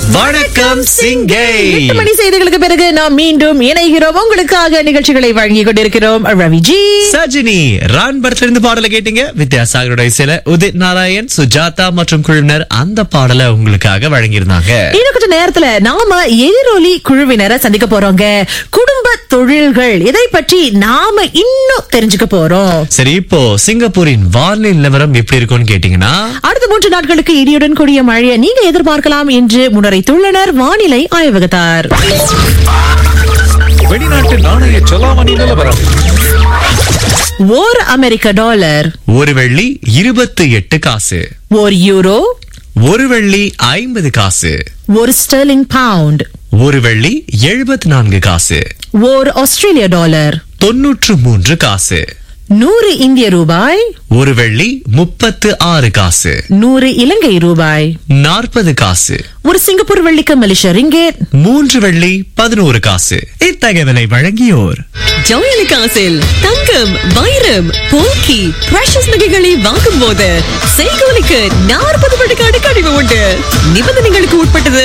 வணக்கம் சிங்கை எட்டு மணி செய்திகளுக்கு பிறகு நாம் மீண்டும் இணைகிறோம் உங்களுக்காக நிகழ்ச்சிகளை வழங்கிக் கொண்டிருக்கிறோம் ரவிஜி சஜினி ரான் படத்துல இருந்து பாடலை கேட்டீங்க வித்யாசாகரோட இசையில உதித் நாராயண் சுஜாதா மற்றும் குழுவினர் அந்த பாடலை உங்களுக்காக வழங்கியிருந்தாங்க இன்னும் கொஞ்ச நேரத்துல நாம எதிரொலி குழுவினரை சந்திக்க போறோங்க குடும்ப தொழில்கள் இதை பற்றி நாம இன்னும் தெரிஞ்சுக்க போறோம் சரி இப்போ சிங்கப்பூரின் வானிலை நிலவரம் எப்படி இருக்கும்னு கேட்டீங்கன்னா அடுத்த மூன்று நாட்களுக்கு இடியுடன் கூடிய மழையை நீங்க எதிர்பார்க்கலாம் என்று முன்னறித்துள்ளனர் வானிலை ஆய்வகத்தார் வெளிநாட்டு நாணய செலாவணி நிலவரம் ஓர் அமெரிக்க டாலர் ஒரு வெள்ளி இருபத்தி எட்டு காசு ஓர் யூரோ ஒரு வெள்ளி ஐம்பது காசு ஒரு ஸ்டெர்லிங் பவுண்ட் ஒரு வெள்ளி எழுபத்தி நான்கு காசு ஓர் ஆஸ்திரேலிய டாலர் தொன்னூற்று மூன்று காசு நூறு இந்திய ரூபாய் ஒரு வெள்ளி முப்பத்து ஆறு காசு நூறு இலங்கை ரூபாய் நாற்பது காசு ஒரு சிங்கப்பூர் வெள்ளிக்கு மலேசிய ரிங்கேட் மூன்று வெள்ளி பதினோரு காசு இத்தகவலை வழங்கியோர் ஜவுளிக்காசில் தங்கம் வைரம் போக்கி பிரஷஸ் நகைகளை வாங்கும் போது செய்கூலிக்கு நாற்பது விழுக்காடு கழிவு உண்டு நிபந்தனைகளுக்கு உட்பட்டது